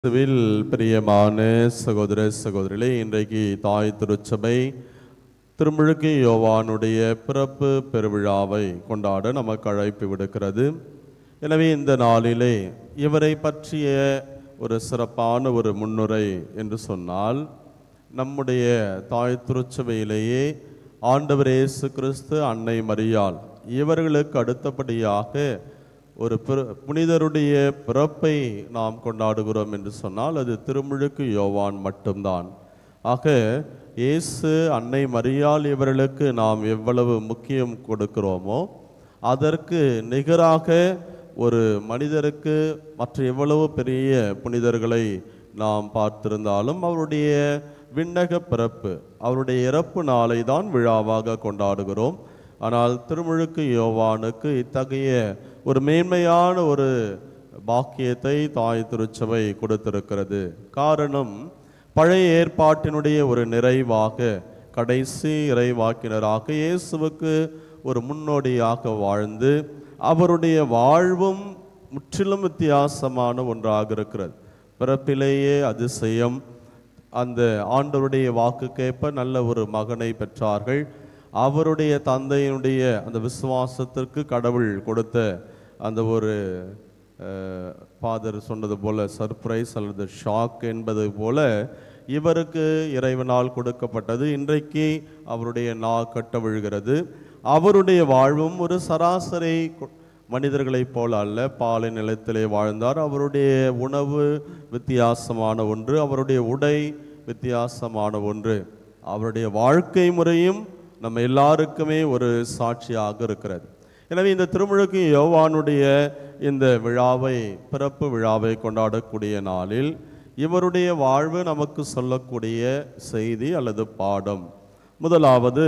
கிறிஸ்துவில் பிரியமான சகோதர சகோதரிகளே இன்றைக்கு தாய் திருச்சபை திருமுழுக்கு யோவானுடைய பிறப்பு பெருவிழாவை கொண்டாட நமக்கு அழைப்பு விடுக்கிறது எனவே இந்த நாளிலே இவரை பற்றிய ஒரு சிறப்பான ஒரு முன்னுரை என்று சொன்னால் நம்முடைய தாய் திருச்சபையிலேயே ஆண்டவர் இயேசு கிறிஸ்து அன்னை மரியாள் இவர்களுக்கு அடுத்தபடியாக ஒரு பிற- புனிதருடைய பிறப்பை நாம் கொண்டாடுகிறோம் என்று சொன்னால் அது திருமுழுக்கு யோவான் மட்டும்தான் ஆக இயேசு அன்னை மரியாள் இவர்களுக்கு நாம் எவ்வளவு முக்கியம் கொடுக்கிறோமோ அதற்கு நிகராக ஒரு மனிதருக்கு மற்ற எவ்வளவு பெரிய புனிதர்களை நாம் பார்த்திருந்தாலும் அவருடைய விண்ணக பிறப்பு அவருடைய இறப்பு நாளை தான் விழாவாக கொண்டாடுகிறோம் ஆனால் திருமுழுக்கு யோவானுக்கு இத்தகைய ஒரு மேன்மையான ஒரு பாக்கியத்தை தாய் திருச்சபை கொடுத்திருக்கிறது காரணம் பழைய ஏற்பாட்டினுடைய ஒரு நிறைவாக கடைசி இறைவாக்கினராக இயேசுவுக்கு ஒரு முன்னோடியாக வாழ்ந்து அவருடைய வாழ்வும் முற்றிலும் வித்தியாசமான ஒன்றாக இருக்கிறது பிறப்பிலேயே அதிசயம் அந்த ஆண்டவருடைய வாக்குக்கேற்ப நல்ல ஒரு மகனை பெற்றார்கள் அவருடைய தந்தையினுடைய அந்த விசுவாசத்திற்கு கடவுள் கொடுத்த அந்த ஒரு ஃபாதர் சொன்னது போல சர்ப்ரைஸ் அல்லது ஷாக் என்பது போல இவருக்கு இறைவனால் கொடுக்கப்பட்டது இன்றைக்கு அவருடைய நா கட்ட விழுகிறது அவருடைய வாழ்வும் ஒரு சராசரி கு- மனிதர்களைப் போல அல்ல பாலை நிலத்திலே வாழ்ந்தார் அவருடைய உணவு வித்தியாசமான ஒன்று அவருடைய உடை வித்தியாசமான ஒன்று அவருடைய வாழ்க்கை முறையும் நம்ம எல்லாருக்குமே ஒரு சாட்சியாக இருக்கிறது எனவே இந்த திருமுழுக்கு யோவானுடைய இந்த விழாவை பிறப்பு விழாவை கொண்டாடக்கூடிய நாளில் இவருடைய வாழ்வு நமக்கு சொல்லக்கூடிய செய்தி அல்லது பாடம் முதலாவது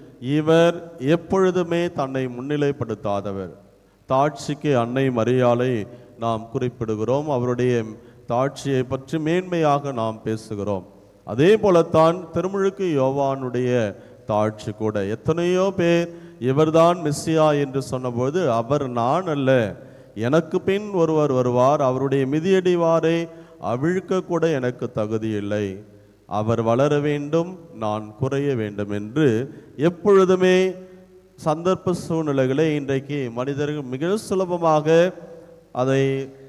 இவர் எப்பொழுதுமே தன்னை முன்னிலைப்படுத்தாதவர் தாட்சிக்கு அன்னை மரியாளை நாம் குறிப்பிடுகிறோம் அவருடைய தாட்சியை பற்றி மேன்மையாக நாம் பேசுகிறோம் அதே போலத்தான் திருமுழுக்கு யோவானுடைய தாட்சி கூட எத்தனையோ பேர் இவர்தான் மெஸ்ஸியா என்று சொன்னபோது அவர் நான் அல்ல எனக்கு பின் ஒருவர் வருவார் அவருடைய மிதியடிவாரை அவிழ்க்க கூட எனக்கு தகுதி இல்லை அவர் வளர வேண்டும் நான் குறைய வேண்டும் என்று எப்பொழுதுமே சந்தர்ப்ப சூழ்நிலைகளை இன்றைக்கு மனிதர்கள் மிக சுலபமாக அதை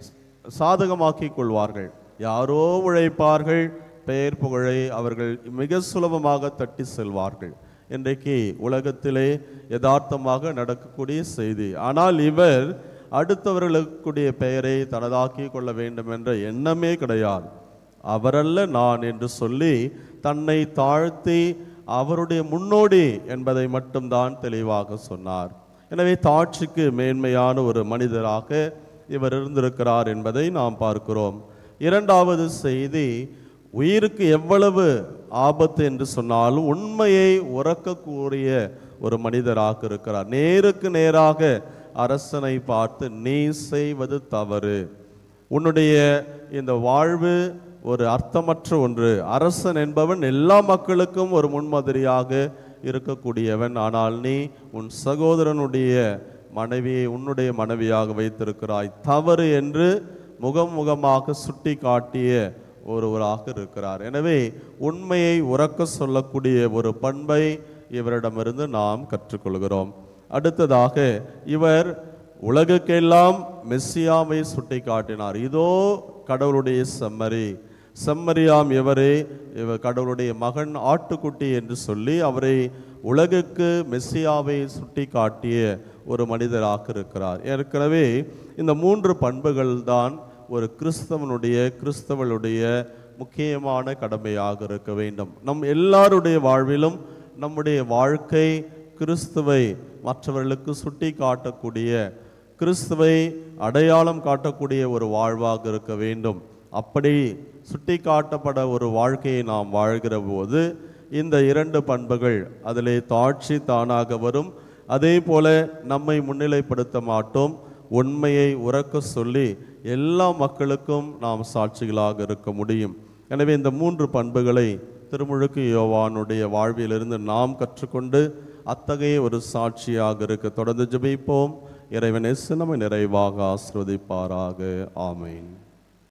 சாதகமாக்கிக் கொள்வார்கள் யாரோ உழைப்பார்கள் பெயர் புகழை அவர்கள் மிக சுலபமாக தட்டி செல்வார்கள் இன்றைக்கு உலகத்திலே யதார்த்தமாக நடக்கக்கூடிய செய்தி ஆனால் இவர் அடுத்தவர்களுக்குடைய பெயரை தனதாக்கி கொள்ள வேண்டும் என்ற எண்ணமே கிடையாது அவரல்ல நான் என்று சொல்லி தன்னை தாழ்த்தி அவருடைய முன்னோடி என்பதை மட்டும்தான் தெளிவாக சொன்னார் எனவே தாட்சிக்கு மேன்மையான ஒரு மனிதராக இவர் இருந்திருக்கிறார் என்பதை நாம் பார்க்கிறோம் இரண்டாவது செய்தி உயிருக்கு எவ்வளவு ஆபத்து என்று சொன்னாலும் உண்மையை உறக்கக்கூடிய ஒரு மனிதராக இருக்கிறார் நேருக்கு நேராக அரசனை பார்த்து நீ செய்வது தவறு உன்னுடைய இந்த வாழ்வு ஒரு அர்த்தமற்ற ஒன்று அரசன் என்பவன் எல்லா மக்களுக்கும் ஒரு முன்மாதிரியாக இருக்கக்கூடியவன் ஆனால் நீ உன் சகோதரனுடைய மனைவியை உன்னுடைய மனைவியாக வைத்திருக்கிறாய் தவறு என்று முகம் முகமாக சுட்டி காட்டிய ஒருவராக இருக்கிறார் எனவே உண்மையை உறக்க சொல்லக்கூடிய ஒரு பண்பை இவரிடமிருந்து நாம் கற்றுக்கொள்கிறோம் அடுத்ததாக இவர் உலகுக்கெல்லாம் மெஸ்ஸியாவை சுட்டி காட்டினார் இதோ கடவுளுடைய செம்மறி செம்மறியாம் இவரே இவர் கடவுளுடைய மகன் ஆட்டுக்குட்டி என்று சொல்லி அவரை உலகுக்கு மெஸ்ஸியாவை சுட்டி காட்டிய ஒரு மனிதராக இருக்கிறார் ஏற்கனவே இந்த மூன்று பண்புகள் தான் ஒரு கிறிஸ்தவனுடைய கிறிஸ்தவளுடைய முக்கியமான கடமையாக இருக்க வேண்டும் நம் எல்லாருடைய வாழ்விலும் நம்முடைய வாழ்க்கை கிறிஸ்துவை மற்றவர்களுக்கு சுட்டி காட்டக்கூடிய கிறிஸ்துவை அடையாளம் காட்டக்கூடிய ஒரு வாழ்வாக இருக்க வேண்டும் அப்படி சுட்டி காட்டப்பட ஒரு வாழ்க்கையை நாம் வாழ்கிற போது இந்த இரண்டு பண்புகள் அதிலே தாட்சி தானாக வரும் அதே போல நம்மை முன்னிலைப்படுத்த மாட்டோம் உண்மையை உறக்க சொல்லி எல்லா மக்களுக்கும் நாம் சாட்சிகளாக இருக்க முடியும் எனவே இந்த மூன்று பண்புகளை திருமுழுக்கு யோவானுடைய வாழ்விலிருந்து நாம் கற்றுக்கொண்டு அத்தகைய ஒரு சாட்சியாக இருக்க தொடர்ந்து ஜெபிப்போம் இறைவனே நம்மை நிறைவாக ஆசிர்வதிப்பாராக ஆமென்